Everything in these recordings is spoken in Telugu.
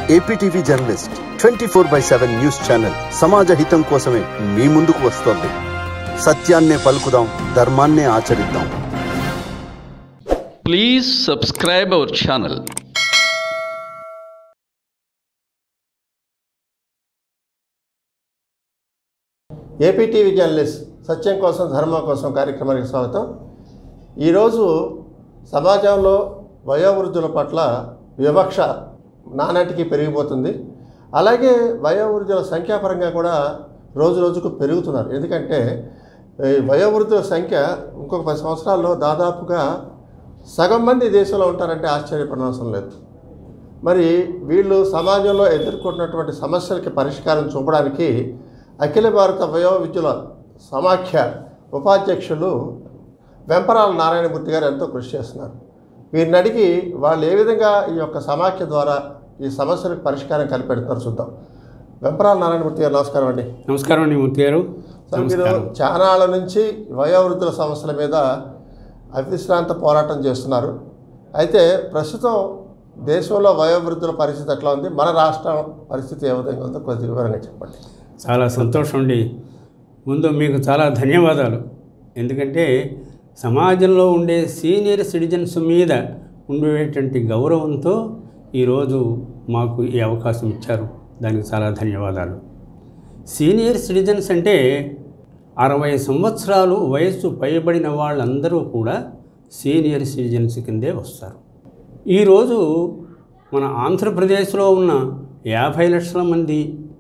APTV journalist twenty four by seven news channel సమాజ హితం కోసమే మీ ముందుకు వస్తోంది సత్యాన్నే పలుకుదాం ధర్మాన్నే ఆచరిద్దాం Please subscribe our channel. AP TV journalist సత్యం కోసం ధర్మం కోసం కార్యక్రమానికి స్వాగతం ఈరోజు సమాజంలో వయోవృద్ధుల పట్ల వివక్ష నానాటికి పెరిగిపోతుంది అలాగే వయోవృద్ధుల సంఖ్యాపరంగా కూడా రోజు రోజుకు పెరుగుతున్నారు ఎందుకంటే ఈ వయోవృద్ధుల సంఖ్య ఇంకొక పది సంవత్సరాల్లో దాదాపుగా సగం మంది దేశంలో ఉంటారంటే ఆశ్చర్యపడనవసరం లేదు మరి వీళ్ళు సమాజంలో ఎదుర్కొంటున్నటువంటి సమస్యలకి పరిష్కారం చూపడానికి అఖిల భారత వయో విద్యుల సమాఖ్య ఉపాధ్యక్షులు వెంపరాల నారాయణమూర్తి గారు ఎంతో కృషి చేస్తున్నారు వీరిని అడిగి వాళ్ళు ఏ విధంగా ఈ యొక్క సమాఖ్య ద్వారా ఈ సమస్యలకు పరిష్కారం కనిపెడుతున్నారు చూద్దాం వెంపరాల నారాయణమూర్తి గారు నమస్కారం అండి నమస్కారం అండి మూర్తి గారు సార్ మీరు చానాళ్ళ నుంచి వయోవృద్ధుల సమస్యల మీద అవిశ్రాంత పోరాటం చేస్తున్నారు అయితే ప్రస్తుతం దేశంలో వయోవృద్ధుల పరిస్థితి ఎట్లా ఉంది మన రాష్ట్రం పరిస్థితి ఏ విధంగా ఉందో కొద్దిగా వివరంగా చెప్పండి చాలా సంతోషం అండి ముందు మీకు చాలా ధన్యవాదాలు ఎందుకంటే సమాజంలో ఉండే సీనియర్ సిటిజన్స్ మీద ఉండేటువంటి గౌరవంతో ఈరోజు మాకు ఈ అవకాశం ఇచ్చారు దానికి చాలా ధన్యవాదాలు సీనియర్ సిటిజన్స్ అంటే అరవై సంవత్సరాలు వయస్సు పైబడిన వాళ్ళందరూ కూడా సీనియర్ సిటిజన్స్ కిందే వస్తారు ఈరోజు మన ఆంధ్రప్రదేశ్లో ఉన్న యాభై లక్షల మంది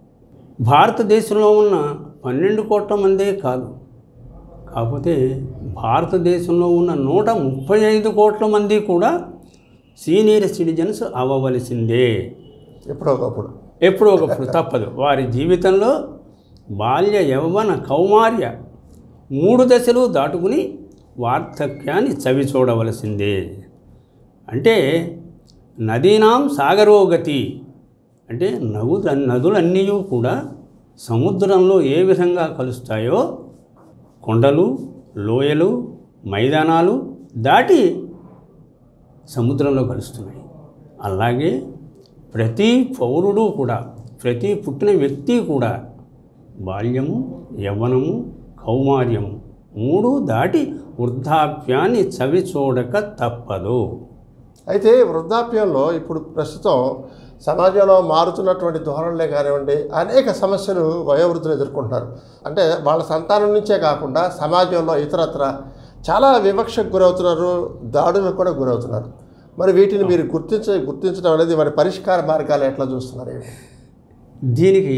భారతదేశంలో ఉన్న పన్నెండు కోట్ల మందే కాదు కాకపోతే భారతదేశంలో ఉన్న నూట ముప్పై ఐదు కోట్ల మంది కూడా సీనియర్ సిటిజన్స్ అవ్వవలసిందే ఎప్పుడో ఒకప్పుడు ఎప్పుడో ఒకప్పుడు తప్పదు వారి జీవితంలో బాల్య యౌవన కౌమార్య మూడు దశలు దాటుకుని వార్ధక్యాన్ని చవి చూడవలసిందే అంటే నదీనాం సాగరోగతి అంటే నగు నదులన్నీ కూడా సముద్రంలో ఏ విధంగా కలుస్తాయో కొండలు లోయలు మైదానాలు దాటి సముద్రంలో కలుస్తున్నాయి అలాగే ప్రతి పౌరుడు కూడా ప్రతి పుట్టిన వ్యక్తి కూడా బాల్యము యవ్వనము కౌమార్యము మూడు దాటి వృద్ధాప్యాన్ని చవి చూడక తప్పదు అయితే వృద్ధాప్యంలో ఇప్పుడు ప్రస్తుతం సమాజంలో మారుతున్నటువంటి ధోరణులే కానివ్వండి అనేక సమస్యలు వయోవృద్ధులు ఎదుర్కొంటున్నారు అంటే వాళ్ళ సంతానం నుంచే కాకుండా సమాజంలో ఇతరత్ర చాలా వివక్షకు గురవుతున్నారు దాడులకు కూడా గురవుతున్నారు మరి వీటిని మీరు గుర్తించ గుర్తించడం అనేది వారి పరిష్కార మార్గాలు ఎట్లా చూస్తున్నారు దీనికి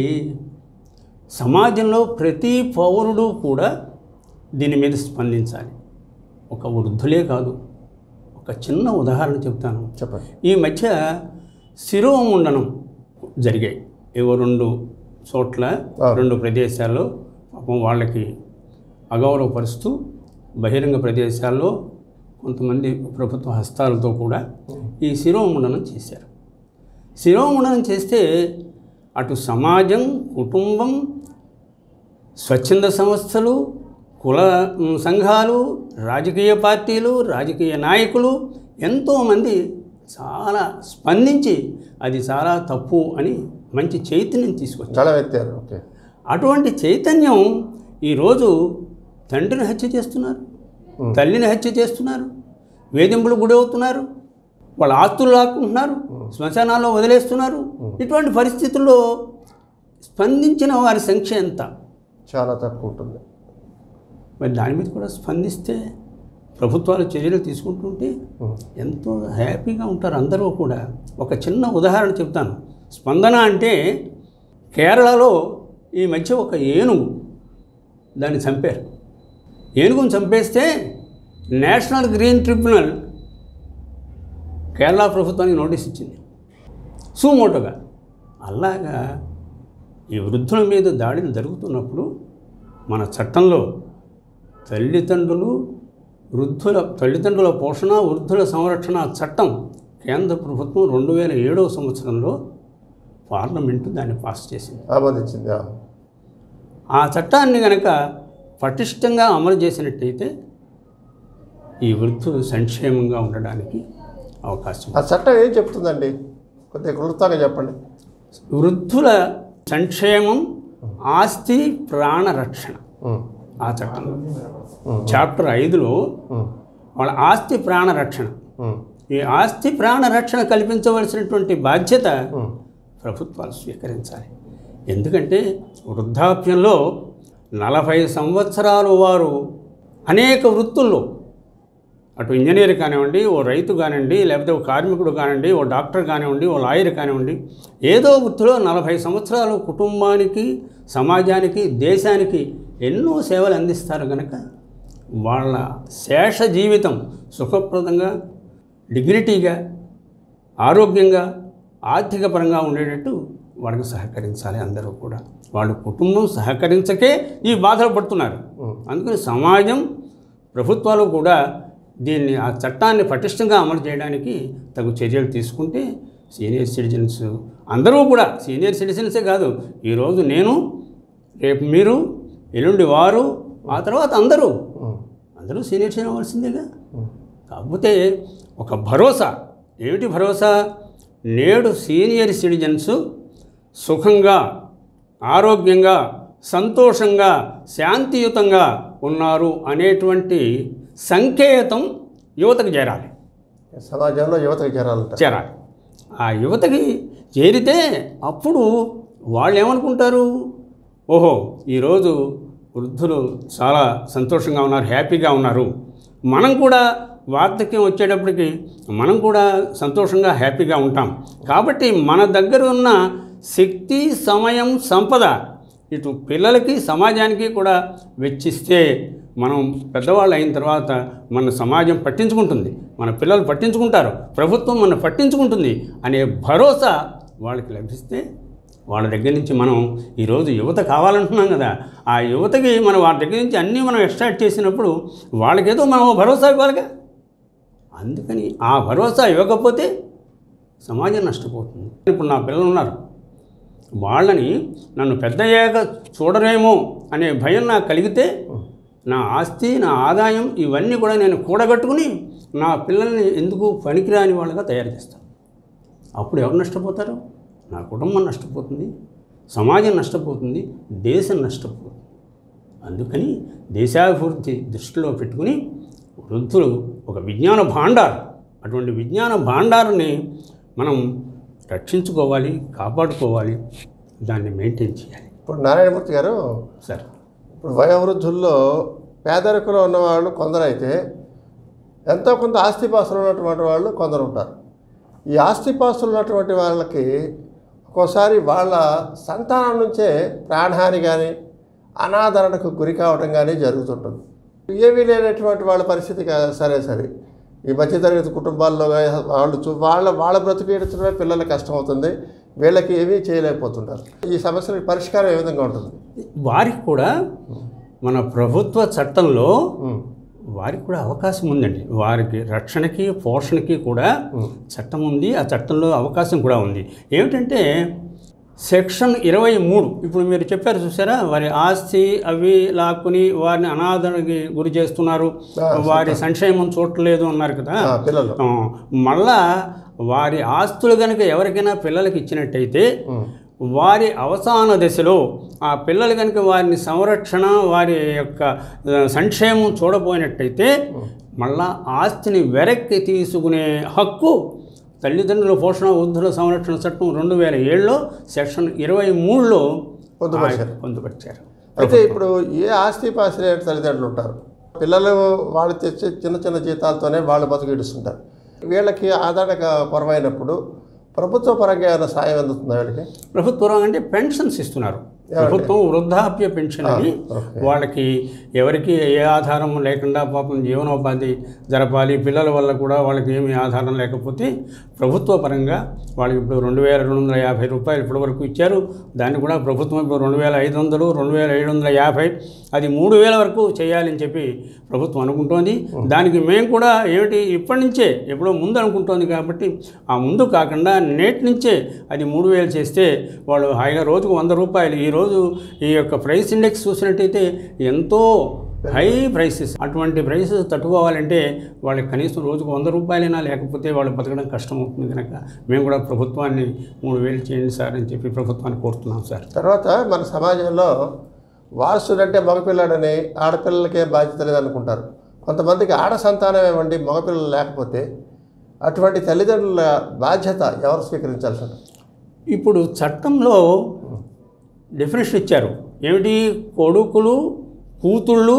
సమాజంలో ప్రతి పౌరుడు కూడా దీని మీద స్పందించాలి ఒక వృద్ధులే కాదు ఒక చిన్న ఉదాహరణ చెప్తాను చెప్పండి ఈ మధ్య శిరోముండనం జరిగాయి ఏవో రెండు చోట్ల ఆ. రెండు ప్రదేశాల్లో పాపం వాళ్ళకి అగౌరవపరుస్తూ బహిరంగ ప్రదేశాల్లో కొంతమంది ప్రభుత్వ హస్తాలతో కూడా ఈ శిరోముండనం చేశారు శిరోముండనం చేస్తే అటు సమాజం కుటుంబం స్వచ్ఛంద సంస్థలు కుల మ్, సంఘాలు రాజకీయ పార్టీలు రాజకీయ నాయకులు ఎంతోమంది చాలా స్పందించి అది చాలా తప్పు అని మంచి చైతన్యం తీసుకొచ్చారు గళవెత్తారు ఓకే అటువంటి చైతన్యం ఈరోజు తండ్రిని హత్య చేస్తున్నారు తల్లిని హత్య చేస్తున్నారు వేధింపులు గురవుతున్నారు వాళ్ళ ఆస్తులు లాక్కుంటున్నారు శ్మశానాల్లో వదిలేస్తున్నారు ఇటువంటి పరిస్థితుల్లో స్పందించిన వారి సంఖ్య ఎంత చాలా తక్కువ ఉంటుంది మరి దాని మీద కూడా స్పందిస్తే ప్రభుత్వాలు చర్యలు తీసుకుంటుంటే ఎంతో హ్యాపీగా ఉంటారు అందరూ కూడా ఒక చిన్న ఉదాహరణ చెప్తాను స్పందన అంటే కేరళలో ఈ మధ్య ఒక ఏనుగు దాన్ని చంపారు ఏనుగును చంపేస్తే నేషనల్ గ్రీన్ ట్రిబ్యునల్ కేరళ ప్రభుత్వానికి నోటీస్ ఇచ్చింది సుమోటోగా అలాగా ఈ వృద్ధుల మీద దాడులు జరుగుతున్నప్పుడు మన చట్టంలో తల్లిదండ్రులు వృద్ధుల తల్లిదండ్రుల పోషణ వృద్ధుల సంరక్షణ చట్టం కేంద్ర ప్రభుత్వం రెండు వేల ఏడవ సంవత్సరంలో పార్లమెంటు దాన్ని పాస్ చేసింది ఆమోదించింది ఆ. ఆ చట్టాన్ని కనుక పటిష్టంగా అమలు చేసినట్టయితే ఈ వృద్ధులు సంక్షేమంగా ఉండడానికి అవకాశం ఆ చట్టం ఏం చెప్తుందండి కొద్దిగా క్లుప్తంగా చెప్పండి వృద్ధుల సంక్షేమం ఆస్తి ప్రాణరక్షణ ఉమ్, ఆ చట్టంలో చాప్టర్ ఐదులో ఉమ్, వాళ్ళ ఆస్తి ప్రాణరక్షణ ఉమ్, ఈ ఆస్తి ప్రాణరక్షణ కల్పించవలసినటువంటి బాధ్యత ఉమ్, ప్రభుత్వాలు స్వీకరించాలి ఎందుకంటే వృద్ధాప్యంలో నలభై సంవత్సరాలు వారు అనేక వృత్తుల్లో అటు ఇంజనీర్ కానివ్వండి ఓ రైతు కానివ్వండి లేకపోతే ఓ కార్మికుడు కానివ్వండి ఓ డాక్టర్ కానివ్వండి ఓ లాయర్ కానివ్వండి ఏదో వృత్తిలో నలభై సంవత్సరాలు కుటుంబానికి సమాజానికి దేశానికి ఎన్నో సేవలు అందిస్తారు కనుక వాళ్ళ శేష జీవితం సుఖప్రదంగా డిగ్నిటీగా ఆరోగ్యంగా ఆర్థిక పరంగా ఉండేటట్టు వాళ్ళకి సహకరించాలి అందరూ కూడా వాళ్ళ కుటుంబం సహకరించకే ఈ బాధలు పడుతున్నారు అందుకని సమాజం ప్రభుత్వాలు కూడా దీన్ని ఆ చట్టాన్ని పటిష్టంగా అమలు చేయడానికి తగు చర్యలు తీసుకుంటే సీనియర్ సిటిజన్స్ అందరూ కూడా సీనియర్ సిటిజన్సే కాదు ఈరోజు నేను రేపు మీరు ఎల్లుండి వారు ఆ తర్వాత అందరూ ఉమ్, అందరూ సీనియర్ సిటిజన్ అవ్వాల్సిందేగా కాకపోతే ఒక భరోసా ఏమిటి భరోసా నేడు సీనియర్ సిటిజన్స్ సుఖంగా ఆరోగ్యంగా సంతోషంగా శాంతియుతంగా ఉన్నారు అనేటువంటి సంకేతం యువతకు చేరాలి సమాజంలో యువతకు చేరాలంట చేరాలి ఆ యువతకి చేరితే అప్పుడు వాళ్ళు ఏమనుకుంటారు ఓహో ఈరోజు వృద్ధులు చాలా సంతోషంగా ఉన్నారు హ్యాపీగా ఉన్నారు మనం కూడా వార్ధక్యం వచ్చేటప్పటికి మనం కూడా సంతోషంగా హ్యాపీగా ఉంటాం కాబట్టి మన దగ్గర ఉన్న శక్తి సమయం సంపద ఇటు పిల్లలకి సమాజానికి కూడా వెచ్చిస్తే మనం పెద్దవాళ్ళు అయిన తర్వాత మన సమాజం పట్టించుకుంటుంది మన పిల్లలు పట్టించుకుంటారు ప్రభుత్వం మన పట్టించుకుంటుంది అనే భరోసా వాళ్ళకి లభిస్తే వాళ్ళ దగ్గర నుంచి మనం ఈరోజు యువత కావాలంటున్నాం కదా ఆ యువతకి మనం వాళ్ళ దగ్గర నుంచి అన్నీ మనం ఎక్స్ట్రాక్ట్ చేసినప్పుడు వాళ్ళకేదో మనం ఓ భరోసా ఇవ్వాలిగా అందుకని ఆ భరోసా ఇవ్వకపోతే సమాజం నష్టపోతుంది ఇప్పుడు నా పిల్లలు ఉన్నారు వాళ్ళని నన్ను పెద్ద అయ్యాక చూడరేమో అనే భయం నాకు కలిగితే నా ఆస్తి నా ఆదాయం ఇవన్నీ కూడా నేను కూడగట్టుకుని నా పిల్లల్ని ఎందుకు పనికిరాని వాళ్ళగా తయారు చేస్తాను అప్పుడు ఎవరు నష్టపోతారు నా కుటుంబం నష్టపోతుంది సమాజం నష్టపోతుంది దేశం నష్టపోతుంది అందుకని దేశాభివృద్ధి దృష్టిలో పెట్టుకుని వృద్ధులు ఒక విజ్ఞాన భాండారు అటువంటి విజ్ఞాన భాండారుని మనం రక్షించుకోవాలి కాపాడుకోవాలి దాన్ని మెయింటైన్ చేయాలి ఇప్పుడు నారాయణమూర్తి గారు సార్ ఇప్పుడు వయోవృద్ధుల్లో పేదరికంలో ఉన్నవాళ్ళు కొందరైతే ఎంతో కొంత ఆస్తిపాస్తులు ఉన్నటువంటి వాళ్ళు కొందరు ఉంటారు ఈ ఆస్తిపాస్తులు ఉన్నటువంటి వాళ్ళకి ఒక్కోసారి వాళ్ళ సంతానం నుంచే ప్రాణహాని కానీ అనాదరణకు గురి కావడం కానీ జరుగుతుంటుంది ఏమీ లేనటువంటి వాళ్ళ పరిస్థితి కా- సరే సరే ఈ మధ్యతరగతి కుటుంబాల్లో గా- వాళ్ళు చూ- వాళ్ళ వాళ్ళ బ్రతికేయడమే పిల్లలకి కష్టం అవుతుంది వీళ్ళకి ఏమీ చేయలేకపోతుంటారు ఈ సమస్యలకు పరిష్కారం ఏ విధంగా ఉంటుంది వారికి కూడా మన ప్రభుత్వ చట్టంలో ఉమ్, వారికి కూడా అవకాశం ఉందండి వారికి రక్షణకి పోషణకి కూడా చట్టం ఉంది ఆ చట్టంలో అవకాశం కూడా ఉంది ఏమిటంటే సెక్షన్ ఇరవై మూడు ఇప్పుడు మీరు చెప్పారు చూసారా వారి ఆస్తి అవి లాక్కుని వారిని అనాథకి గురి చేస్తున్నారు వారి సంక్షేమం చూడలేదు అన్నారు కదా ఆ, పిల్లలు ఆ, మళ్ళా వారి ఆస్తులు కనుక ఎవరికైనా పిల్లలకి ఇచ్చినట్టయితే వారి అవసాన దశలో ఆ పిల్లలు కనుక వారిని సంరక్షణ వారి యొక్క ఆ, సంక్షేమం చూడబోయినట్టయితే మళ్ళా ఆస్తిని వెనక్కి తీసుకునే హక్కు తల్లిదండ్రుల పోషణ వృద్ధుల సంరక్షణ చట్టం రెండు వేల ఏడులో సెక్షన్ ఇరవై మూడులో పొందుపరిచారు. పొందుపరిచారు అయితే ఇప్పుడు ఏ ఆస్తి పాస్తి లేని తల్లిదండ్రులు ఉంటారు పిల్లలు వాళ్ళు తెచ్చే చిన్న చిన్న జీతాలతోనే వాళ్ళు బతికిడుస్తుంటారు వీళ్ళకి ఆదరణ కొరవైనప్పుడు ప్రభుత్వ పరంగా ఏమైనా సాయం అందుతుందా వీళ్ళకి ప్రభుత్వం అంటే పెన్షన్స్ ఇస్తున్నారు ప్రభుత్వం వృద్ధాప్య పెన్షన్ అని వాళ్ళకి ఎవరికి ఏ ఆధారం లేకుండా పాపం జీవనోపాధి జరపాలి పిల్లల వల్ల కూడా వాళ్ళకి ఏమీ ఆధారం లేకపోతే ప్రభుత్వ పరంగా వాళ్ళకి ఇప్పుడు రెండు వేల రెండు వందల యాభై రూపాయలు ఇప్పటి వరకు ఇచ్చారు దాన్ని కూడా ప్రభుత్వం ఇప్పుడు రెండు వేల ఐదు వందలు రెండు వేల ఏడు వందల యాభై అది మూడు వేల వరకు చేయాలని చెప్పి ప్రభుత్వం అనుకుంటోంది దానికి మేము కూడా ఏమిటి ఇప్పటి నుంచే ఎప్పుడో ముందు అనుకుంటోంది కాబట్టి ఆ ముందు కాకుండా నేటి నుంచే అది మూడు వేలు చేస్తే వాళ్ళు హాయిగా రోజుకు వంద రూపాయలు ఈరోజు ఈ యొక్క ప్రైస్ ఇండెక్స్ చూసినట్టయితే ఎంతో హై ప్రైసెస్ అటువంటి ప్రైసెస్ తట్టుకోవాలంటే వాళ్ళకి కనీసం రోజుకు వంద రూపాయలైనా లేకపోతే వాళ్ళు బతకడం కష్టం అవుతుంది కనుక మేము కూడా ప్రభుత్వాన్ని మూడు వేలు చేయండి సార్ అని చెప్పి ప్రభుత్వాన్ని కోరుతున్నాం సార్ తర్వాత మన సమాజంలో వారసుడంటే మగపిల్లాడని ఆడపిల్లలకే బాధ్యత లేదనుకుంటారు కొంతమందికి ఆడ సంతానం ఏమండి మగపిల్లలు లేకపోతే అటువంటి తల్లిదండ్రుల బాధ్యత ఎవరు స్వీకరించాల్సి ఉంటుంది ఇప్పుడు చట్టంలో డెఫినేషన్ ఇచ్చారు ఏమిటి కొడుకులు కూతుళ్ళు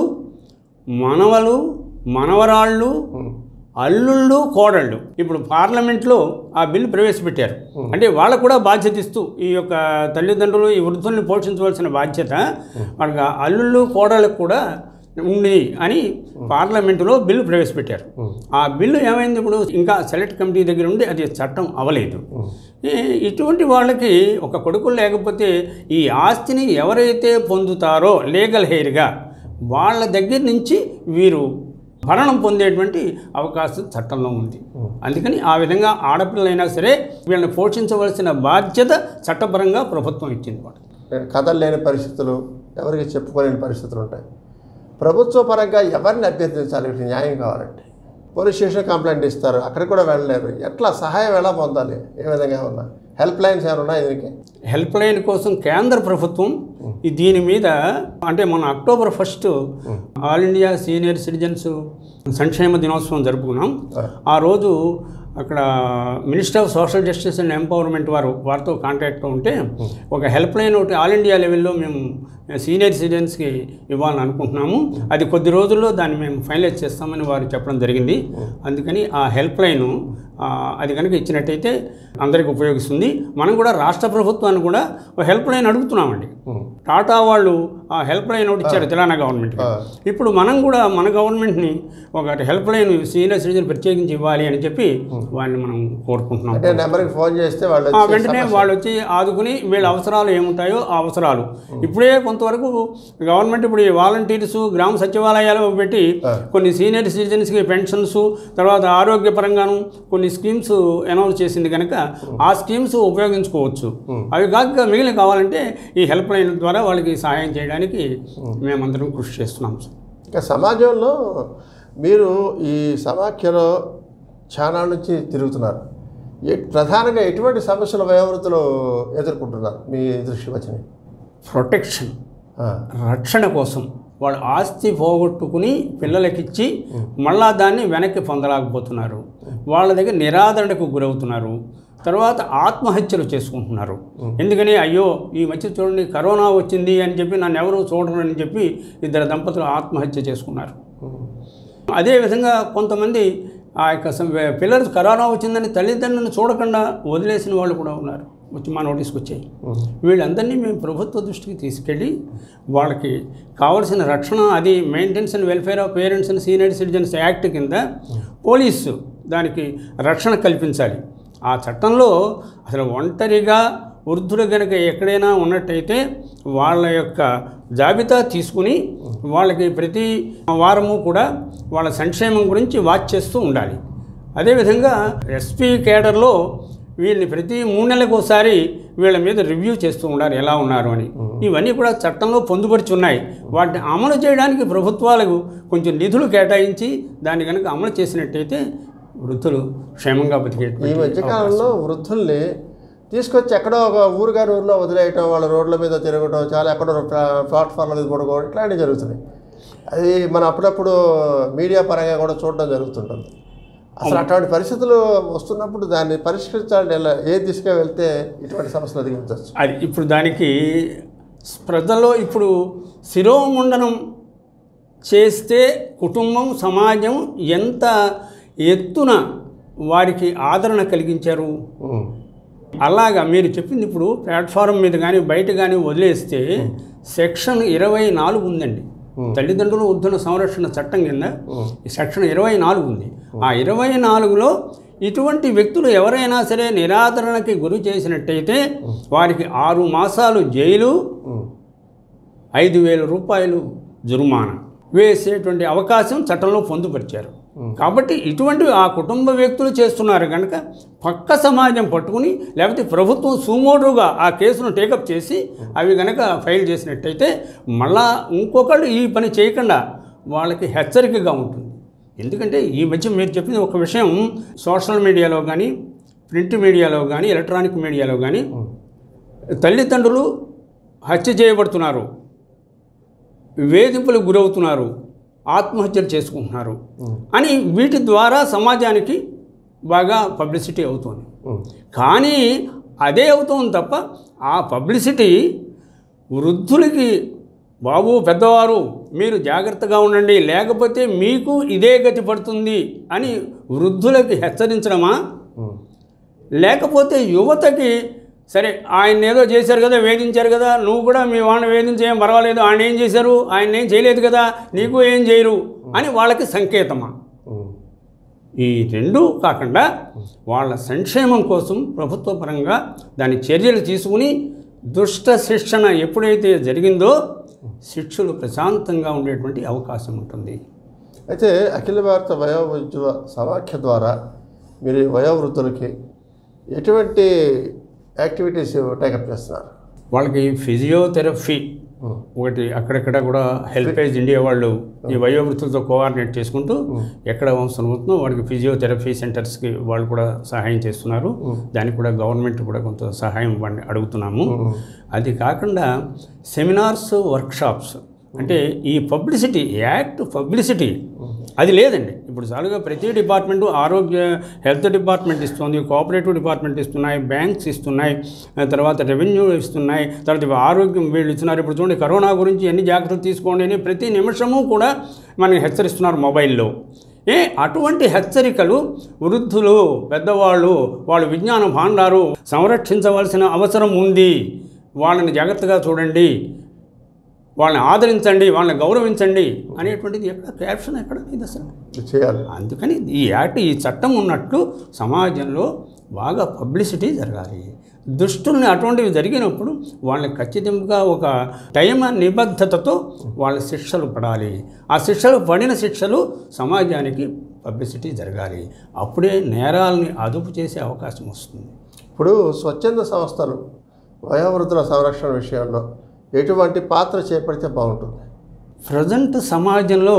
మనవలు మనవరాళ్ళు అల్లుళ్ళు కోడళ్ళు ఇప్పుడు పార్లమెంట్లో ఆ బిల్లు ప్రవేశపెట్టారు అంటే వాళ్ళకు కూడా బాధ్యత ఇస్తూ ఈ యొక్క తల్లిదండ్రులు ఈ వృద్ధుల్ని పోషించవలసిన బాధ్యత వాళ్ళకి ఆ అల్లుళ్ళు కోడళ్ళకు కూడా ఉంది అని పార్లమెంటులో బిల్లు ప్రవేశపెట్టారు ఆ బిల్లు ఏమైంది ఇప్పుడు ఇంకా సెలెక్ట్ కమిటీ దగ్గర ఉండి అది చట్టం అవ్వలేదు ఈ- ఇటువంటి వాళ్ళకి ఒక కొడుకులు లేకపోతే ఈ ఆస్తిని ఎవరైతే పొందుతారో లీగల్ హెయిర్గా వాళ్ళ దగ్గర నుంచి వీరు భరణం పొందేటువంటి అవకాశం చట్టంలో ఉంది అందుకని ఆ విధంగా ఆడపిల్లలైనా సరే వీళ్ళని పోషించవలసిన బాధ్యత చట్టపరంగా ప్రభుత్వం ఇచ్చింది వాడు కథలు లేని పరిస్థితులు ఎవరికి చెప్పుకోలేని పరిస్థితులు ఉంటాయి ప్రభుత్వ పరంగా ఎవరిని అభ్యర్థించాలి వీటికి న్యాయం కావాలంటే పోలీస్ స్టేషన్ కంప్లైంట్ ఇస్తారు అక్కడికి కూడా వెళ్ళలేరు ఎట్లా సహాయం ఎలా పొందాలి ఏ విధంగా ఉన్నా హెల్ప్ లైన్స్ ఏమైనా ఉన్నాయి దీనికి హెల్ప్ లైన్ కోసం కేంద్ర ప్రభుత్వం ఈ దీని మీద అంటే మన October first all India senior citizens సంక్షేమ దినోత్సవం జరుపుకున్నాం ఆ రోజు అక్కడ minister of social justice and empowerment వారు వారితో కాంటాక్ట్లో ఉంటే ఒక హెల్ప్ లైన్ ఒకటి ఆల్ ఇండియా లెవెల్లో మేము సీనియర్ సిటిజన్స్కి ఇవ్వాలని అనుకుంటున్నాము అది కొద్ది రోజుల్లో దాన్ని మేము ఫైనలైజ్ చేస్తామని వారు చెప్పడం జరిగింది అందుకని ఆ హెల్ప్ లైను ఆ, అది కనుక ఇచ్చినట్టయితే అందరికి ఉపయోగిస్తుంది మనం కూడా రాష్ట్ర ప్రభుత్వాన్ని కూడా ఒక హెల్ప్ లైన్ అడుగుతున్నామండి టాటా వాళ్ళు ఆ హెల్ప్ లైన్ ఒకటి ఇచ్చారు తెలంగాణ గవర్నమెంట్కి ఇప్పుడు మనం కూడా మన గవర్నమెంట్ని ఒక హెల్ప్ లైన్ సీనియర్ సిటిజన్ ప్రత్యేకించి ఇవ్వాలి అని చెప్పి వాళ్ళని మనం కోరుకుంటున్నాం అంటే నెంబర్కి ఫోన్ చేస్తే వాళ్ళు ఆ వచ్చి వెంటనే వాళ్ళు వచ్చి ఆదుకుని వీళ్ళ అవసరాలు ఏముంటాయో ఆ అవసరాలు ఇప్పుడే కొంతవరకు గవర్నమెంట్ ఇప్పుడు ఈ వాలంటీర్స్ గ్రామ సచివాలయాలు పెట్టి కొన్ని సీనియర్ సిటిజన్స్కి పెన్షన్స్ తర్వాత ఆరోగ్యపరంగాను కొన్ని స్కీమ్స్ అనౌన్స్ చేసింది కనుక ఆ స్కీమ్స్ ఉపయోగించుకోవచ్చు అవి కాక మిగిలిన కావాలంటే ఈ హెల్ప్ లైన్ ద్వారా వాళ్ళకి సహాయం చేయడానికి మేమందరం కృషి చేస్తున్నాం సార్ ఇంకా సమాజంలో మీరు ఈ సమాఖ్యలో చాలా నుంచి తిరుగుతున్నారు ఏ- ప్రధానంగా ఎటువంటి సమస్యలు వయోవృద్ధులు ఎదుర్కొంటున్నారు మీ దృష్టి వచ్చినాయి ప్రొటెక్షన్ ఆ, రక్షణ కోసం వాళ్ళు ఆస్తి పోగొట్టుకుని పిల్లలకిచ్చి మళ్ళా దాన్ని వెనక్కి పొందలేకపోతున్నారు వాళ్ళ దగ్గర నిరాదరణకు గురవుతున్నారు తర్వాత ఆత్మహత్యలు చేసుకుంటున్నారు ఎందుకని అయ్యో ఈ మధ్య చూడండి కరోనా వచ్చింది అని చెప్పి నన్ను ఎవరు చూడరు అని చెప్పి ఇద్దరు దంపతులు ఆత్మహత్య చేసుకున్నారు అదేవిధంగా కొంతమంది ఆ యొక్క సం- పిల్లలు కరోనా వచ్చిందని తల్లిదండ్రులను చూడకుండా వదిలేసిన వాళ్ళు కూడా ఉన్నారు వచ్చి మా నోటీస్కి వచ్చాయి వీళ్ళందరినీ మేము ప్రభుత్వ దృష్టికి తీసుకెళ్ళి వాళ్ళకి కావలసిన రక్షణ అది maintenance and welfare of parents and senior citizens act కింద పోలీసు దానికి రక్షణ కల్పించాలి ఆ చట్టంలో అసలు ఒంటరిగా వృద్ధులు కనుక ఎక్కడైనా ఉన్నట్టయితే వాళ్ళ యొక్క జాబితా తీసుకుని వాళ్ళకి ప్రతి వారము కూడా వాళ్ళ సంక్షేమం గురించి వాచ్ చేస్తూ ఉండాలి అదేవిధంగా ఎస్పీ కేడర్లో వీళ్ళని ప్రతి మూడు నెలలకు ఒకసారి వీళ్ళ మీద రివ్యూ చేస్తూ ఉండాలి ఎలా ఉన్నారు అని ఇవన్నీ కూడా చట్టంలో పొందుపరిచి ఉన్నాయి వాటిని అమలు చేయడానికి ప్రభుత్వాలకు కొంచెం నిధులు కేటాయించి దాన్ని కనుక అమలు చేసినట్టయితే వృద్ధులు క్షేమంగా ఈ బతికేటువంటి మధ్యకాలంలో వృద్ధుల్ని తీసుకొచ్చి ఎక్కడో ఒక ఊరు గారి ఊరిలో వదిలేయటం వాళ్ళ రోడ్ల మీద తిరగటం చాలా ఎక్కడో ప్లా- ప్లాట్ఫామ్ల మీద పడుకోవడం ఇట్లాంటివి జరుగుతున్నాయి అది మన అప్పుడప్పుడు మీడియా పరంగా కూడా చూడడం జరుగుతుంటుంది అసలు అటువంటి పరిస్థితులు వస్తున్నప్పుడు దాన్ని పరిష్కరించాలంటే ఎలా ఏ దిశగా వెళ్తే ఇటువంటి సమస్యలు అధిగమించవచ్చు అది ఇప్పుడు దానికి ప్రజల్లో ఇప్పుడు శిరోముండనం చేస్తే కుటుంబం సమాజం ఎంత ఎత్తున వారికి ఆదరణ కలిగించారు అలాగా మీరు చెప్పింది ఇప్పుడు ప్లాట్ఫారం మీద కానీ బయట కానీ వదిలేస్తే సెక్షన్ ఇరవై నాలుగు ఉందండి తల్లిదండ్రులు వృద్ధుల సంరక్షణ చట్టం కింద ఈ సెక్షన్ ఇరవై నాలుగు ఉంది ఆ ఇరవై నాలుగులో ఇటువంటి వ్యక్తులు ఎవరైనా సరే నిరాదరణకి గురి చేసినట్టయితే వారికి ఆరు మాసాలు జైలు ఐదు వేల రూపాయలు జుర్మానా వేసేటువంటి అవకాశం చట్టంలో పొందుపరిచారు కాబట్టి ఇటువంటి ఆ కుటుంబ వ్యక్తులు చేస్తున్నారు కనుక పక్క సమాజం పట్టుకుని లేకపోతే ప్రభుత్వం సుమోటుగా ఆ కేసును టేకప్ చేసి అవి కనుక ఫైల్ చేసినట్టయితే మళ్ళా ఇంకొకళ్ళు ఈ పని చేయకుండా వాళ్ళకి హెచ్చరికగా ఉంటుంది ఎందుకంటే ఈ మధ్య మీరు చెప్పిన ఒక విషయం సోషల్ మీడియాలో కానీ ప్రింట్ మీడియాలో కానీ ఎలక్ట్రానిక్ మీడియాలో కానీ తల్లిదండ్రులు హత్య చేయబడుతున్నారు వేధింపులకు గురవుతున్నారు ఆత్మహత్యలు చేసుకుంటున్నారు అని వీటి ద్వారా సమాజానికి బాగా పబ్లిసిటీ అవుతుంది కానీ అదే అవుతుంది తప్ప ఆ పబ్లిసిటీ వృద్ధులకి బాబు పెద్దవారు మీరు జాగ్రత్తగా ఉండండి లేకపోతే మీకు ఇదే గతి పడుతుంది అని వృద్ధులకి హెచ్చరించడమా లేకపోతే యువతకి సరే ఆయన ఏదో చేశారు కదా వేధించారు కదా నువ్వు కూడా మీ వాళ్ళని వేధించేం పర్వాలేదు ఆయన ఏం చేశారు ఆయన ఏం చేయలేదు కదా నీకు ఏం చేయరు అని వాళ్ళకి సంకేతమా ఈ రెండూ కాకుండా వాళ్ళ సంక్షేమం కోసం ప్రభుత్వ పరంగా దాని చర్యలు తీసుకుని దుష్ట శిక్షణ ఎప్పుడైతే జరిగిందో శిక్షలు ప్రశాంతంగా ఉండేటువంటి అవకాశం ఉంటుంది అయితే అఖిల భారత వయోవృద్ధుల సమాఖ్య ద్వారా మీరు ఈ వయోవృద్ధులకి ఎటువంటి యాక్టివిటీస్ టేకప్ చేస్తున్నారు వాళ్ళకి ఫిజియోథెరపీ ఒకటి అక్కడక్కడ కూడా హెల్పేజ్ ఇండియా వాళ్ళు ఈ వయోవృత్తులతో కోఆర్డినేట్ చేసుకుంటూ ఎక్కడ అవసరం అవుతుందో వాడికి ఫిజియోథెరపీ సెంటర్స్కి వాళ్ళు కూడా సహాయం చేస్తున్నారు దానికి కూడా గవర్నమెంట్ కూడా కొంత సహాయం వాడిని అడుగుతున్నాము అది కాకుండా సెమినార్స్ వర్క్షాప్స్ అంటే ఈ పబ్లిసిటీ యాక్ట్ పబ్లిసిటీ అది లేదండి ఇప్పుడు చాలుగా ప్రతి డిపార్ట్మెంటు ఆరోగ్య హెల్త్ డిపార్ట్మెంట్ ఇస్తుంది కోఆపరేటివ్ డిపార్ట్మెంట్ ఇస్తున్నాయి బ్యాంక్స్ ఇస్తున్నాయి ఆ తర్వాత రెవెన్యూ ఇస్తున్నాయి తర్వాత ఇవి ఆరోగ్యం వీళ్ళు ఇస్తున్నారు ఇప్పుడు చూడండి కరోనా గురించి ఎన్ని జాగ్రత్తలు తీసుకోండి అని ప్రతి నిమిషము కూడా మనకి హెచ్చరిస్తున్నారు మొబైల్లో ఏ అటువంటి హెచ్చరికలు వృద్ధులు పెద్దవాళ్ళు వాళ్ళు విజ్ఞాన భాండారు సంరక్షించవలసిన అవసరం ఉంది వాళ్ళని జాగ్రత్తగా చూడండి వాళ్ళని ఆదరించండి వాళ్ళని గౌరవించండి అనేటువంటిది ఎక్కడ క్యాప్షన్ ఎక్కడ ఇది అసలు ఇది చేయాలి అందుకని ఈ యాక్ట్ ఈ చట్టం ఉన్నట్లు సమాజంలో బాగా పబ్లిసిటీ జరగాలి దుష్టుల్ని అటువంటివి జరిగినప్పుడు వాళ్ళని ఖచ్చితంగా ఒక టైం నిబద్ధతతో వాళ్ళ శిక్షలు పడాలి ఆ శిక్షలు పడిన శిక్షలు సమాజానికి పబ్లిసిటీ జరగాలి అప్పుడే నేరాలని అదుపు చేసే అవకాశం వస్తుంది ఇప్పుడు స్వచ్ఛంద సంస్థలు వయోవృద్ధుల సంరక్షణ విషయంలో ఎటువంటి పాత్ర చేపడితే బాగుంటుంది ప్రజెంట్ సమాజంలో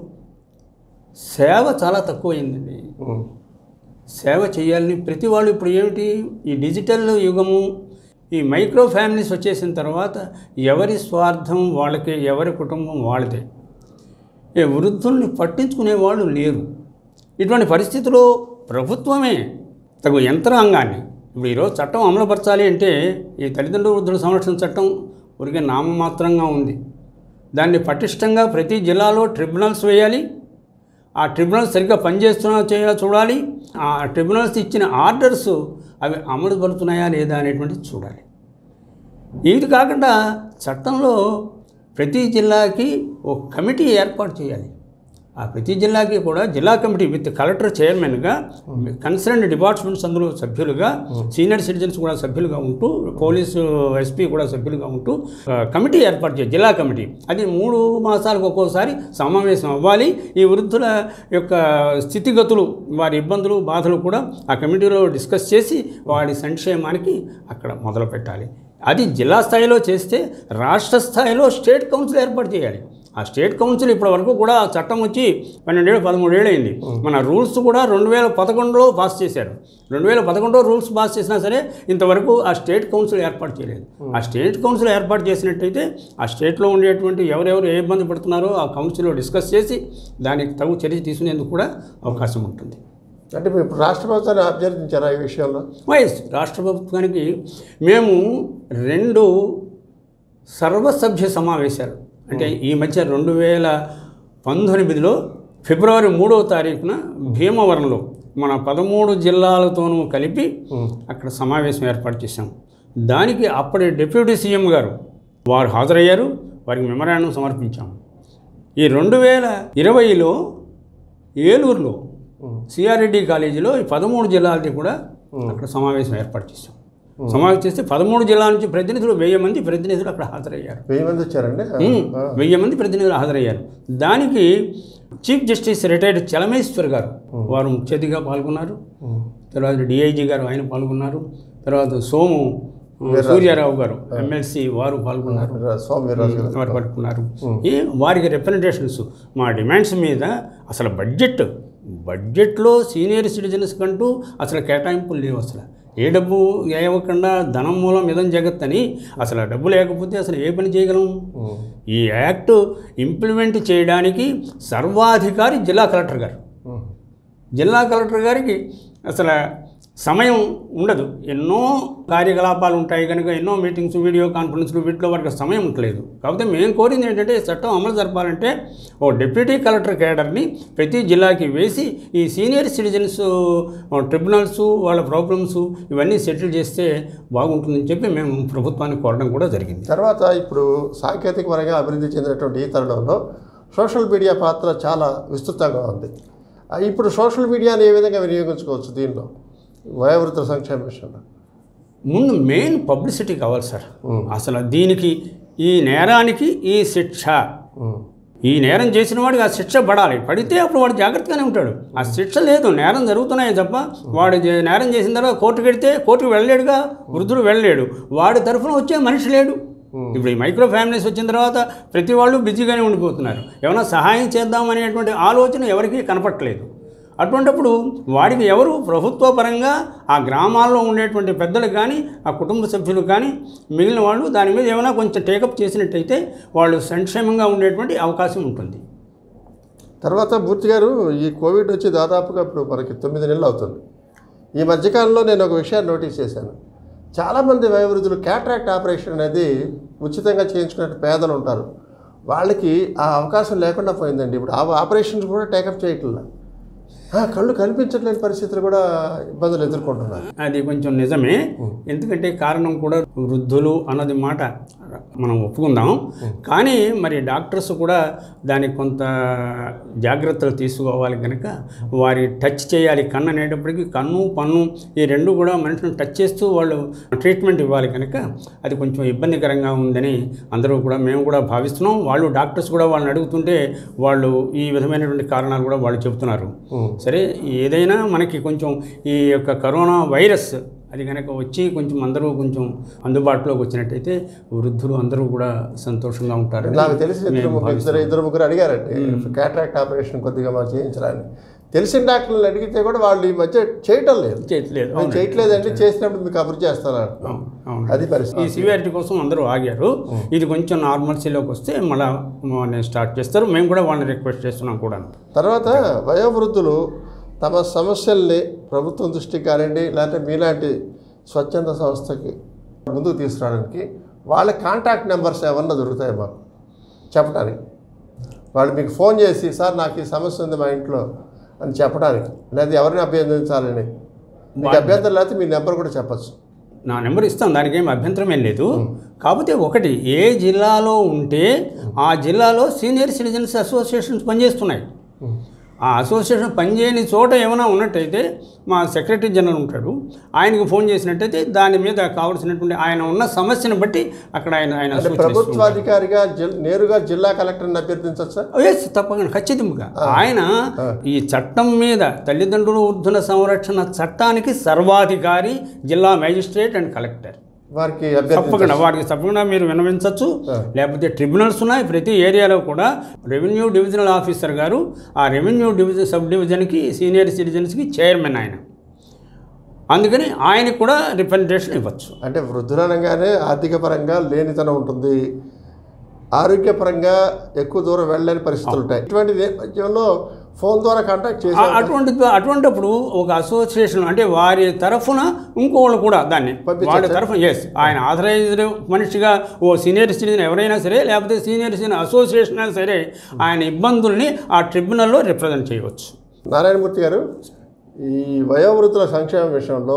సేవ చాలా తక్కువైందండి ఉమ్. సేవ చేయాలని ప్రతి వాళ్ళు ఇప్పుడు ఏమిటి ఈ డిజిటల్ యుగము ఈ మైక్రో ఫ్యామిలీస్ వచ్చేసిన తర్వాత ఎవరి స్వార్థం వాళ్ళకే ఎవరి కుటుంబం వాళ్ళదే ఈ వృద్ధుల్ని పట్టించుకునే వాళ్ళు లేరు ఇటువంటి పరిస్థితిలో ప్రభుత్వమే తగు యంత్రాంగాన్ని ఇప్పుడు ఈరోజు చట్టం అమలుపరచాలి అంటే ఈ తల్లిదండ్రుల వృద్ధుల సంరక్షణ చట్టం ఊరికే నామమాత్రంగా ఉంది దాన్ని పటిష్టంగా ప్రతి జిల్లాలో ట్రిబ్యునల్స్ వేయాలి ఆ ట్రిబ్యునల్స్ సరిగ్గా పనిచేస్తున్నా చేయాలో చూడాలి ఆ ట్రిబ్యునల్స్ ఇచ్చిన ఆర్డర్స్ అవి అమలు పడుతున్నాయా లేదా అనేటువంటిది చూడాలి ఇది కాకుండా చట్టంలో ప్రతి జిల్లాకి ఒక కమిటీ ఏర్పాటు చేయాలి ఆ ప్రతి జిల్లాకి కూడా జిల్లా కమిటీ విత్ కలెక్టర్ చైర్మన్గా కన్సర్న్ డిపార్ట్మెంట్స్ అందులో సభ్యులుగా సీనియర్ సిటిజన్స్ కూడా సభ్యులుగా ఉంటూ పోలీసు ఎస్పీ కూడా సభ్యులుగా ఉంటూ ఆ, కమిటీ ఏర్పాటు చేయాలి జిల్లా కమిటీ అది మూడు మాసాలకు ఒక్కోసారి సమావేశం అవ్వాలి ఈ వృద్ధుల యొక్క స్థితిగతులు వారి ఇబ్బందులు బాధలు కూడా ఆ కమిటీలో డిస్కస్ చేసి వాడి సంక్షేమానికి అక్కడ మొదలు పెట్టాలి అది జిల్లా స్థాయిలో చేస్తే రాష్ట్ర స్థాయిలో స్టేట్ కౌన్సిల్ ఏర్పాటు చేయాలి ఆ స్టేట్ కౌన్సిల్ ఇప్పటి వరకు కూడా ఆ చట్టం వచ్చి పన్నెండేళ్ళు పదమూడేళ్ళు అయింది మన రూల్స్ కూడా రెండు వేల పదకొండులో పాస్ చేశారు రెండు వేల పదకొండులో రూల్స్ పాస్ చేసినా సరే ఇంతవరకు ఆ స్టేట్ కౌన్సిల్ ఏర్పాటు చేయలేదు ఆ స్టేట్ కౌన్సిల్ ఏర్పాటు చేసినట్టయితే ఆ స్టేట్లో ఉండేటువంటి ఎవరెవరు ఏ ఇబ్బంది పడుతున్నారో ఆ కౌన్సిల్లో డిస్కస్ చేసి దానికి తగు చర్య తీసుకునేందుకు కూడా అవకాశం ఉంటుంది అంటే మీరు ఇప్పుడు రాష్ట్ర ప్రభుత్వాన్ని అభ్యర్థించారా ఈ విషయంలో వైఎస్ రాష్ట్ర ప్రభుత్వానికి మేము రెండు సర్వసభ్య సమావేశాలు అంటే ఈ మధ్య రెండు వేల పంతొమ్మిదిలో ఫిబ్రవరి మూడవ తారీఖున భీమవరంలో మన పదమూడు జిల్లాలతోనూ కలిపి అక్కడ సమావేశం ఏర్పాటు చేశాం దానికి అప్పటి డిప్యూటీ సీఎం గారు వారు హాజరయ్యారు వారికి మెమరాండం సమర్పించాం ఈ రెండు వేల ఇరవైలో ఏలూరులో సిఆర్రెడ్డి కాలేజీలో ఈ పదమూడు జిల్లాలది కూడా అక్కడ సమావేశం ఏర్పాటు చేశాం సమావేశం చేస్తే పదమూడు జిల్లాల నుంచి ప్రతినిధులు వెయ్యి మంది ప్రతినిధులు అక్కడ హాజరయ్యారు వెయ్యి మంది వచ్చారండి ఉమ్, ఆ. వెయ్యి మంది ప్రతినిధులు హాజరయ్యారు దానికి చీఫ్ జస్టిస్ రిటైర్డ్ చలమేశ్వర్ గారు వారు ముఖ్య అతిథిగా పాల్గొన్నారు తర్వాత డిఐజీ గారు ఆయన పాల్గొన్నారు తర్వాత సోము సూర్యారావు గారు ఎమ్మెల్సీ వారు పాల్గొన్నారు స్వామి వీర్రాజు గారు వారు పట్టుకున్నారు ఈ వారికి రిప్రజెంటేషన్స్ మా డిమాండ్స్ మీద అసలు బడ్జెట్ బడ్జెట్లో సీనియర్ సిటిజన్స్ కంటూ అసలు కేటాయింపులు లేవు అసలు ఏ డబ్బు ఇవ్వకుండా ధనం మూలం మిదం జగత్ అని అసలు ఆ డబ్బు లేకపోతే అసలు ఏ పని చేయగలం ఈ యాక్ట్ ఇంప్లిమెంట్ చేయడానికి సర్వాధికారి జిల్లా కలెక్టర్ గారు ఉమ్. జిల్లా కలెక్టర్ గారికి అసలు సమయం ఉండదు ఎన్నో కార్యకలాపాలు ఉంటాయి కనుక ఎన్నో మీటింగ్స్ వీడియో కాన్ఫరెన్స్లు వీటిలో వారికి సమయం ఉండలేదు కాకపోతే మేము కోరింది ఏంటంటే ఈ చట్టం అమలు జరపాలంటే ఓ డిప్యూటీ కలెక్టర్ కేడర్ని ప్రతి జిల్లాకి వేసి ఈ సీనియర్ సిటిజన్స్ ట్రిబ్యునల్స్ వాళ్ళ ప్రాబ్లమ్స్ ఇవన్నీ సెటిల్ చేస్తే బాగుంటుందని చెప్పి మేము ప్రభుత్వాన్ని కోరడం కూడా జరిగింది తర్వాత ఇప్పుడు సాంకేతిక పరంగా అభివృద్ధి చెందినటువంటి ఈ తరుణంలో సోషల్ మీడియా పాత్ర చాలా విస్తృతంగా ఉంది ఆ, ఇప్పుడు సోషల్ మీడియాని ఏ విధంగా వినియోగించుకోవచ్చు దీనిలో వయోవృద్ధుల సంక్షేమ విషయంలో ముందు మెయిన్ పబ్లిసిటీ కావాలి సార్ అసలు దీనికి ఈ నేరానికి ఈ శిక్ష ఉమ్. ఈ నేరం చేసిన వాడికి ఆ శిక్ష పడాలి పడితే అప్పుడు వాడు జాగ్రత్తగానే ఉంటాడు ఆ శిక్ష లేదు నేరం జరుగుతున్నాయి తప్ప వాడు జే- నేరం చేసిన తర్వాత కోర్టుకు వెడితే కోర్టుకు వెళ్ళలేడుగా వృద్ధుడు వెళ్ళలేడు వాడి తరఫున వచ్చే మనిషి లేడు ఇప్పుడు ఈ మైక్రో ఫ్యామిలీస్ వచ్చిన తర్వాత ప్రతి వాళ్ళు బిజీగానే ఉండిపోతున్నారు ఏమైనా సహాయం చేద్దామనేటువంటి ఆలోచన ఎవరికీ కనపట్లేదు అటువంటప్పుడు వాడికి ఎవరు ప్రభుత్వ పరంగా ఆ గ్రామాల్లో ఉండేటువంటి పెద్దలు కానీ ఆ కుటుంబ సభ్యులు కానీ మిగిలిన వాళ్ళు దాని మీద ఏమైనా కొంచెం టేకప్ చేసినట్టయితే వాళ్ళు సంక్షేమంగా ఉండేటువంటి అవకాశం ఉంటుంది తర్వాత మూర్తి గారు ఈ కోవిడ్ వచ్చి దాదాపుగా ఇప్పుడు మనకి తొమ్మిది నెలలు అవుతుంది ఈ మధ్యకాలంలో నేను ఒక విషయాన్ని నోటీస్ చేశాను చాలామంది వయోవృద్ధులు క్యాట్రాక్ట్ ఆపరేషన్ అనేది ఉచితంగా చేయించుకునే పేదలు ఉంటారు వాళ్ళకి ఆ అవకాశం లేకుండా పోయిందండి ఇప్పుడు ఆ ఆపరేషన్స్ కూడా టేకప్ చేయట్లేదు ఆ, కళ్ళు కనిపించట్లేని పరిస్థితులు కూడా ఇబ్బందులు ఎదుర్కొంటున్నారు అది కొంచెం నిజమే ఎందుకంటే కారణం కూడా వృద్ధులు అన్నది మాట మనం ఒప్పుకుందాం కానీ మరి డాక్టర్స్ కూడా దానికి కొంత జాగ్రత్తలు తీసుకోవాలి కనుక వారి టచ్ చేయాలి కన్ను అనేటప్పటికీ కన్ను పన్ను ఈ రెండు కూడా మనుషులను టచ్ చేస్తూ వాళ్ళు ట్రీట్మెంట్ ఇవ్వాలి కనుక అది కొంచెం ఇబ్బందికరంగా ఉందని అందరూ కూడా మేము కూడా భావిస్తున్నాం వాళ్ళు డాక్టర్స్ కూడా వాళ్ళని అడుగుతుంటే వాళ్ళు ఈ విధమైనటువంటి కారణాలు కూడా వాళ్ళు చెబుతున్నారు సరే ఏదైనా మనకి కొంచెం ఈ యొక్క కరోనా వైరస్ అది కనుక వచ్చి కొంచెం అందరూ కొంచెం అందుబాటులోకి వచ్చినట్టయితే వృద్ధులు అందరూ కూడా సంతోషంగా ఉంటారు నాకు తెలిసి ఇద్దరు ముగ్గురు- ఇద్దరు ఇద్దరు ముగ్గురు అడిగారండి క్యాట్రాక్ట్ ఆపరేషన్ కొద్దిగా మాకు చేయించడానికి తెలిసిన డాక్టర్లు అడిగితే కూడా వాళ్ళు ఈ మధ్య చేయటం లేదు చేయట్లేదు మేము చేయట్లేదండి చేసినప్పుడు మీకు అభివృద్ధి చేస్తాను అంటున్నాం అవును అది పరిస్థితి ఈ సివియారిటీ కోసం అందరూ ఆగారు ఇది కొంచెం నార్మల్సీలోకి వస్తే మళ్ళీ నేను స్టార్ట్ చేస్తారు మేము కూడా వాళ్ళని రిక్వెస్ట్ చేస్తున్నాం కూడా తర్వాత వయోవృద్ధులు తమ సమస్యల్ని ప్రభుత్వం దృష్టికి కానివ్వండి లేకపోతే మీలాంటి స్వచ్ఛంద సంస్థకి ముందుకు తీసుకురావడానికి వాళ్ళ కాంటాక్ట్ నెంబర్స్ ఏమన్నా దొరుకుతాయి మాకు చెప్పడానికి వాళ్ళు మీకు ఫోన్ చేసి సార్ నాకు ఈ సమస్య ఉంది మా ఇంట్లో అని చెప్పడానికి లేదా ఎవరిని అభ్యర్థించాలని మీకు అభ్యంతరం లేకపోతే మీ నెంబర్ కూడా చెప్పచ్చు నా నెంబర్ ఇస్తాం దానికి ఏం అభ్యంతరం ఏం లేదు కాకపోతే ఒకటి ఏ జిల్లాలో ఉంటే ఆ జిల్లాలో సీనియర్ సిటిజన్స్ అసోసియేషన్స్ పనిచేస్తున్నాయి ఆ అసోసియేషన్ పనిచేయని చోట ఏమైనా ఉన్నట్టయితే మా సెక్రటరీ జనరల్ ఉంటాడు ఆయనకి ఫోన్ చేసినట్టయితే దాని మీద కావాల్సినటువంటి ఆయన ఉన్న సమస్యను బట్టి అక్కడ ఆయన ఆయన అంటే సూచనలు ఇస్తూ ఉంటారు. ప్రభుత్వాధికారిగా జిల్ నేరుగా జిల్లా కలెక్టర్ని అభ్యర్థించవచ్చా ఎస్ తప్పకుండా ఖచ్చితంగా ఆయన ఈ చట్టం మీద తల్లిదండ్రులు వృద్ధుల సంరక్షణ చట్టానికి సర్వాధికారి జిల్లా మేజిస్ట్రేట్ అండ్ కలెక్టర్ వారికి అభ్యర్థి తప్పకుండా వాటికి తప్పకుండా మీరు విన్నవించవచ్చు లేకపోతే ట్రిబ్యునల్స్ ఉన్నాయి ప్రతి ఏరియాలో కూడా రెవెన్యూ డివిజనల్ ఆఫీసర్ గారు ఆ రెవెన్యూ డివిజన్ సబ్ డివిజన్కి సీనియర్ సిటిజన్స్కి చైర్మన్ ఆయన అందుకని ఆయనకు కూడా రిప్రజెంటేషన్ ఇవ్వచ్చు అంటే వృద్ధులనగానే ఆర్థిక పరంగా లేనితనం ఉంటుంది ఆరోగ్యపరంగా ఎక్కువ దూరం వెళ్ళలేని పరిస్థితులు ఉంటాయి ఇటువంటి నేపథ్యంలో ఫోన్ ద్వారా కాంటాక్ట్ చేసి ఆ- అటువంటి అటువంటిప్పుడు ఒక అసోసియేషన్ అంటే వారి తరఫున ఇంకోళ్ళు కూడా దాన్ని వాళ్ళ తరఫున ఎస్ ఆయన ఆథరైజ్డ్ మనిషిగా ఓ సీనియర్ సిటిజన్ ఎవరైనా సరే లేకపోతే సీనియర్ సిటిజన్ అసోసియేషన్ అయినా సరే ఆయన ఇబ్బందుల్ని ఆ ట్రిబ్యునల్లో రిప్రజెంట్ చేయవచ్చు నారాయణమూర్తి గారు ఈ వయోవృద్ధుల సంక్షేమ విషయంలో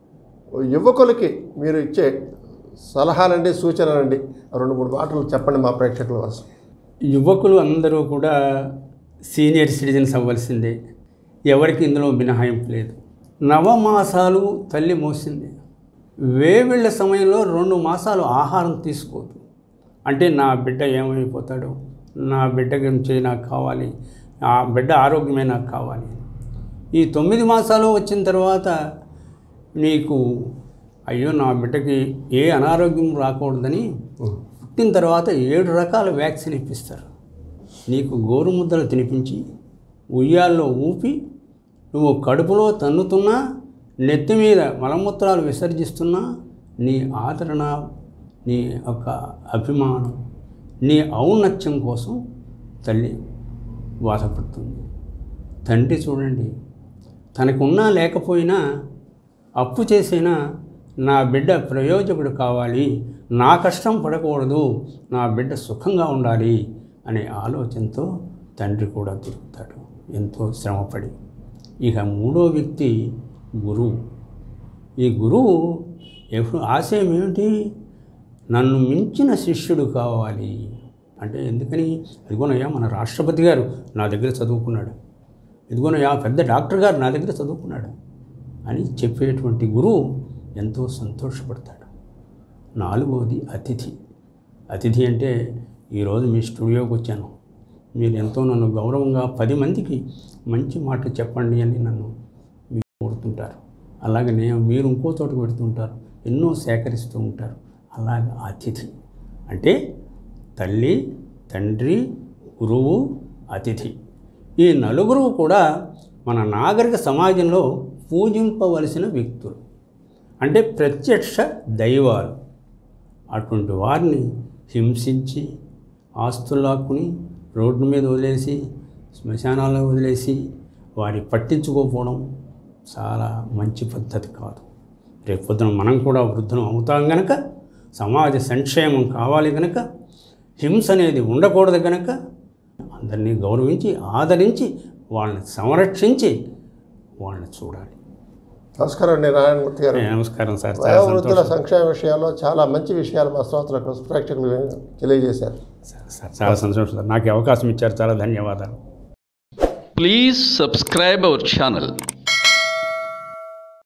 యువకులకి మీరు ఇచ్చే సలహాలండి సూచనలండి రెండు మూడు మాటలు చెప్పండి మా ప్రేక్షకుల కోసం యువకులు అందరూ కూడా సీనియర్ సిటిజన్స్ అవ్వాల్సిందే ఎవరికి ఇందులో మినహాయింపు లేదు నవమాసాలు తల్లి మోసింది వేవిళ్ళ సమయంలో రెండు మాసాలు ఆహారం తీసుకోదు అంటే నా బిడ్డ ఏమైపోతాడో నా బిడ్డ గురించి నాకు కావాలి ఆ బిడ్డ ఆరోగ్యమే నాకు కావాలి ఈ తొమ్మిది మాసాలు వచ్చిన తర్వాత నీకు అయ్యో నా బిడ్డకి ఏ అనారోగ్యం రాకూడదని పుట్టిన తర్వాత ఏడు రకాల వ్యాక్సిన్ ఇప్పిస్తారు నీకు గోరుముద్దలు తినిపించి ఉయ్యాల్లో ఊపి నువ్వు కడుపులో తన్నుతున్నా నెత్తి మీద మలమూత్రాలు విసర్జిస్తున్నా నీ ఆదరణ నీ యొక్క అభిమానం నీ ఔన్నత్యం కోసం తల్లి బాధపడుతుంది తండ్రి చూడండి తనకున్నా లేకపోయినా అప్పు చేసినా నా బిడ్డ ప్రయోజకుడు కావాలి నా కష్టం పడకూడదు నా బిడ్డ సుఖంగా ఉండాలి అనే ఆలోచనతో తండ్రి కూడా తిరుగుతాడు ఎంతో శ్రమపడి ఇక మూడో వ్యక్తి గురువు ఈ గురువు ఎప్పుడు ఆశయం ఏమిటి నన్ను మించిన శిష్యుడు కావాలి అంటే ఎందుకని ఇదిగోనయ్యా మన రాష్ట్రపతి గారు నా దగ్గర చదువుకున్నాడు ఇదిగోనయ్యా పెద్ద డాక్టర్ గారు నా దగ్గర చదువుకున్నాడు అని చెప్పేటువంటి గురువు ఎంతో సంతోషపడతాడు నాలుగవది అతిథి అతిథి అంటే ఈరోజు మీ స్టూడియోకి వచ్చాను మీరు ఎంతో నన్ను గౌరవంగా పది మందికి మంచి మాట చెప్పండి అని నన్ను మీరు కోరుతుంటారు అలాగే నేను మీరు ఇంకో చోట పెడుతుంటారు ఎన్నో సేకరిస్తూ ఉంటారు అలాగే అతిథి అంటే తల్లి తండ్రి గురువు అతిథి ఈ నలుగురు కూడా మన నాగరిక సమాజంలో పూజింపవలసిన వ్యక్తులు అంటే ప్రత్యక్ష దైవాలు అటువంటి వారిని హింసించి ఆస్తులు లాక్కుని రోడ్డు మీద వదిలేసి శ్మశానాల్లో వదిలేసి వారి పట్టించుకోకపోవడం చాలా మంచి పద్ధతి కాదు రేపు పొద్దున మనం కూడా వృద్ధులం అవుతాం గనక సమాజ సంక్షేమం కావాలి గనక హింస అనేది ఉండకూడదు గనక అందరినీ గౌరవించి ఆదరించి వాళ్ళని సంరక్షించి వాళ్ళని చూడాలి నమస్కారం అండి నారాయణమూర్తి గారు నమస్కారం సార్ చాలా వయోవృద్ధుల సంతోషం సంక్షేమ విషయాల్లో చాలా మంచి విషయాలు మా శ్రోతలకు ప్రేక్షకులు తెలియజేశారు సార్, సార్, చాలా సంతోషం సార్ నాకు ఈ అవకాశం ఇచ్చారు చాలా ధన్యవాదాలు Please subscribe our channel